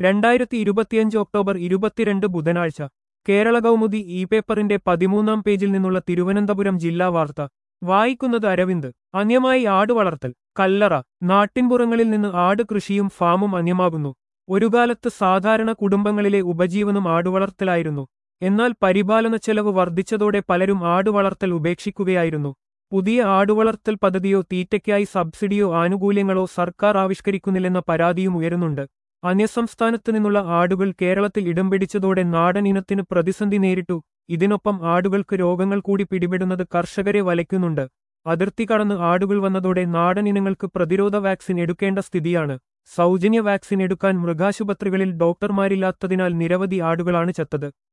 രണ്ടായിരത്തി ഇരുപത്തിയഞ്ച് ഒക്ടോബർ ഇരുപത്തിരണ്ട് ബുധനാഴ്ച കേരള കൗമുദി ഇ പേപ്പറിന്റെ പതിമൂന്നാം പേജിൽ നിന്നുള്ള തിരുവനന്തപുരം ജില്ലാ വാർത്ത വായിക്കുന്നത് അരവിന്ദ് അന്യമായി ആട് വളർത്തൽ കല്ലറ നാട്ടിൻപുറങ്ങളിൽ നിന്ന് ആട് കൃഷിയും ഫാമും അന്യമാകുന്നു ഒരു കാലത്ത് സാധാരണ കുടുംബങ്ങളിലെ ഉപജീവനം ആടുവളർത്തലായിരുന്നു എന്നാൽ പരിപാലന ചെലവ് വർദ്ധിച്ചതോടെ പലരും ആടുവളർത്തൽ ഉപേക്ഷിക്കുകയായിരുന്നു പുതിയ ആടുവളർത്തൽ പദ്ധതിയോ തീറ്റയ്ക്കായി സബ്സിഡിയോ ആനുകൂല്യങ്ങളോ സർക്കാർ ആവിഷ്കരിക്കുന്നില്ലെന്ന പരാതിയും ഉയരുന്നുണ്ട് അന്യസംസ്ഥാനത്തു നിന്നുള്ള ആടുകൾ കേരളത്തിൽ ഇടം പിടിച്ചതോടെ നാടൻ ഇനത്തിന് പ്രതിസന്ധി നേരിട്ടു ഇതിനൊപ്പം ആടുകൾക്ക് രോഗങ്ങൾ കൂടി പിടിപെടുന്നത് കർഷകരെ വലയ്ക്കുന്നുണ്ട് അതിർത്തി കടന്ന് ആടുകൾ വന്നതോടെ നാടൻ ഇനങ്ങൾക്ക് പ്രതിരോധ വാക്സിൻ എടുക്കേണ്ട സ്ഥിതിയാണ് സൗജന്യ വാക്സിൻ എടുക്കാൻ മൃഗാശുപത്രികളിൽ ഡോക്ടർമാരില്ലാത്തതിനാൽ നിരവധി ആടുകളാണ് ചത്തത്